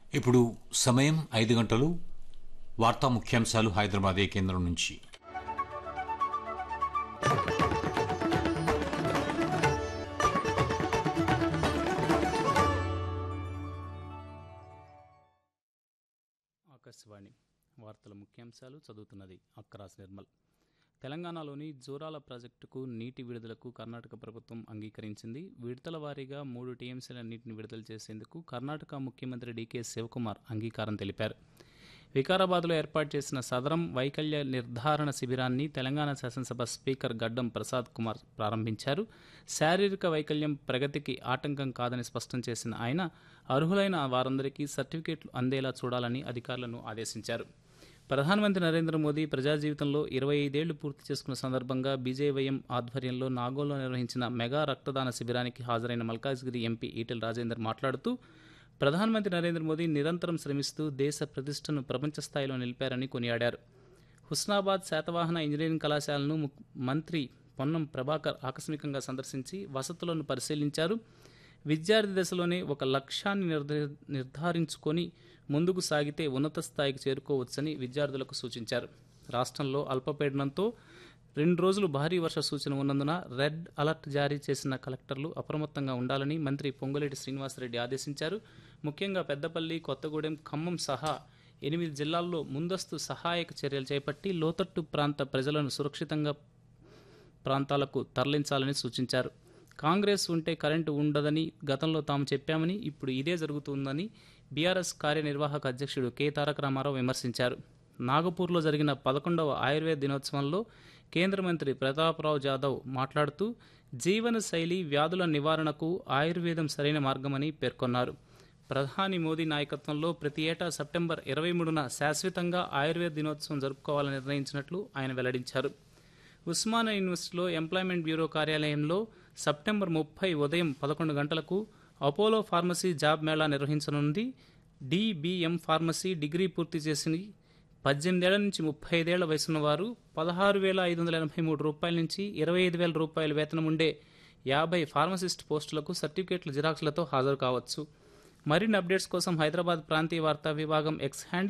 ఇప్పుడు సమయం ఐదు గంటలు వార్తా ముఖ్యాంశాలు హైదరాబాద్ ఏ కేంద్రం నుంచి ఆకాశవాణి వార్తల ముఖ్యాంశాలు చదువుతున్నది అక్కరాస్ నిర్మల్ తెలంగాణలోని జోరాల ప్రాజెక్టుకు నీటి విడుదలకు కర్ణాటక ప్రభుత్వం అంగీకరించింది విడతల వారీగా మూడు టీఎంసీల నీటిని విడుదల చేసేందుకు కర్ణాటక ముఖ్యమంత్రి డీకే శివకుమార్ అంగీకారం తెలిపారు వికారాబాద్లో ఏర్పాటు చేసిన సదరం వైకల్య నిర్ధారణ శిబిరాన్ని తెలంగాణ శాసనసభ స్పీకర్ గడ్డం ప్రసాద్ కుమార్ ప్రారంభించారు శారీరక వైకల్యం ప్రగతికి ఆటంకం కాదని స్పష్టం చేసిన ఆయన అర్హులైన వారందరికీ సర్టిఫికేట్లు అందేలా చూడాలని అధికారులను ఆదేశించారు ప్రధానమంత్రి నరేంద్ర మోదీ ప్రజా జీవితంలో ఇరవై ఐదేళ్లు పూర్తి చేసుకున్న సందర్భంగా బీజేవైఎం ఆధ్వర్యంలో నాగోల్లో నిర్వహించిన మెగా రక్తదాన శిబిరానికి హాజరైన మల్కాజ్గిరి ఎంపీ ఈటెల రాజేందర్ మాట్లాడుతూ ప్రధానమంత్రి నరేంద్ర మోదీ నిరంతరం శ్రమిస్తూ దేశ ప్రతిష్టను ప్రపంచ స్థాయిలో నిలిపారని కొనియాడారు హుస్నాబాద్ శాతవాహన ఇంజనీరింగ్ కళాశాలను ము- మంత్రి పొన్నం ప్రభాకర్ ఆకస్మికంగా సందర్శించి వసతులను పరిశీలించారు విద్యార్థి దశలోనే ఒక లక్ష్యాన్ని నిర్ధ- నిర్ధారించుకొని ముందుకు సాగితే ఉన్నత స్థాయికి చేరుకోవచ్చని విద్యార్థులకు సూచించారు రాష్ట్రంలో అల్పపీడనంతో రెండు రోజులు భారీ వర్ష సూచన ఉన్నందున రెడ్ అలర్ట్ జారీ చేసిన కలెక్టర్లు అప్రమత్తంగా ఉండాలని మంత్రి పొంగులేటి శ్రీనివాసరెడ్డి ఆదేశించారు ముఖ్యంగా పెద్దపల్లి కొత్తగూడెం ఖమ్మం సహా ఎనిమిది జిల్లాల్లో ముందస్తు సహాయక చర్యలు చేపట్టి లోతట్టు ప్రాంత ప్రజలను సురక్షితంగా ప్రాంతాలకు తరలించాలని సూచించారు కాంగ్రెస్ ఉంటే కరెంటు ఉండదని గతంలో తాము చెప్పామని ఇప్పుడు ఇదే జరుగుతుందని బీఆర్ఎస్ కార్యనిర్వాహక అధ్యక్షుడు కె తారక రామారావు విమర్శించారు నాగపూర్లో జరిగిన పదకొండవ ఆయుర్వేద దినోత్సవంలో కేంద్ర మంత్రి ప్రతాప్రావు జాదవ్ మాట్లాడుతూ జీవన శైలి వ్యాధుల నివారణకు ఆయుర్వేదం సరైన మార్గమని పేర్కొన్నారు ప్రధాని మోదీ నాయకత్వంలో ప్రతి ఏటా సెప్టెంబర్ ఇరవై మూడున శాశ్వతంగా ఆయుర్వేద దినోత్సవం జరుపుకోవాలని నిర్ణయించినట్లు ఆయన వెల్లడించారు ఉస్మానియా యూనివర్సిటీలో ఎంప్లాయ్మెంట్ బ్యూరో కార్యాలయంలో సెప్టెంబర్ ముప్పై ఉదయం పదకొండు గంటలకు అపోలో ఫార్మసీ జాబ్ మేళా నిర్వహించనుంది డిబిఎం ఫార్మసీ డిగ్రీ పూర్తి చేసి పద్దెనిమిదేళ్ల నుంచి ముప్పై ఐదేళ్ల వయసున్న వారు పదహారు వేల ఐదు వందల ఎనభై మూడు రూపాయల నుంచి ఇరవై ఐదు వేల రూపాయల వేతనం ఉండే యాభై ఫార్మసిస్ట్ పోస్టులకు సర్టిఫికేట్ల జిరాక్స్లతో హాజరు కావచ్చు మరిన్ని అప్డేట్స్ కోసం హైదరాబాద్ ప్రాంతీయ వార్తా విభాగం ఎక్స్ హ్యాండ్